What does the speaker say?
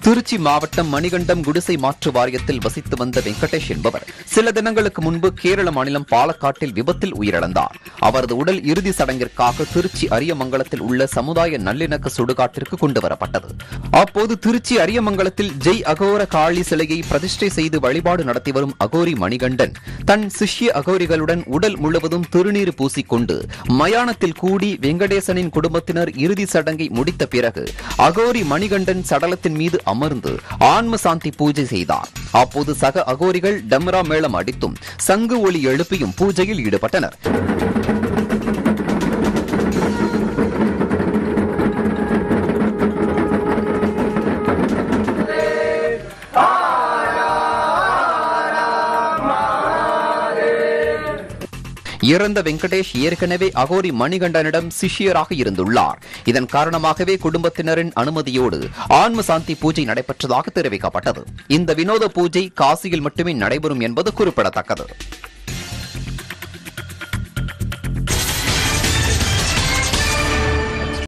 திருச்சி மாவட்டம் மணிகண்டம் குடிசை மாற்று வாரியத்தில் வசித்து வந்த வெங்கடேஷ் என்பவர் சில தினங்களுக்கு முன்பு கேரள மாநிலம் பாலக்காட்டில் விபத்தில் உயிரிழந்தார் அவரது உடல் இறுதி சடங்கிற்காக திருச்சி அரியமங்கலத்தில் உள்ள சமுதாய நல்லிணக்க சுடுகாட்டிற்கு கொண்டு வரப்பட்டது அப்போது திருச்சி அரியமங்கலத்தில் ஜெய் அகோர காளி சிலையை பிரதிஷ்டை செய்து வழிபாடு நடத்தி வரும் அகோரி மணிகண்டன் தன் சிஷ்ய அகோரிகளுடன் உடல் முழுவதும் திருநீர் பூசிக்கொண்டு மயானத்தில் கூடி வெங்கடேசனின் குடும்பத்தினர் இறுதி சடங்கை முடித்த பிறகு அகோரி மணிகண்டன் சடலத்தின் மீது அமர்ந்து ஆன்ம சாந்தி பூஜை செய்தார் அப்போது சக அகோரிகள் டம்ரா மேளம் அடித்தும் சங்கு ஒலி எழுப்பியும் பூஜையில் ஈடுபட்டனர் இறந்த வெங்கடேஷ் ஏற்கனவே அகோரி மணிகண்டனிடம் சிஷ்யராக இருந்துள்ளார் இதன் காரணமாகவே குடும்பத்தினரின் அனுமதியோடு ஆன்ம சாந்தி பூஜை நடைபெற்றதாக தெரிவிக்கப்பட்டது இந்த வினோத பூஜை காசியில் மட்டுமே நடைபெறும் என்பது குறிப்பிடத்தக்கது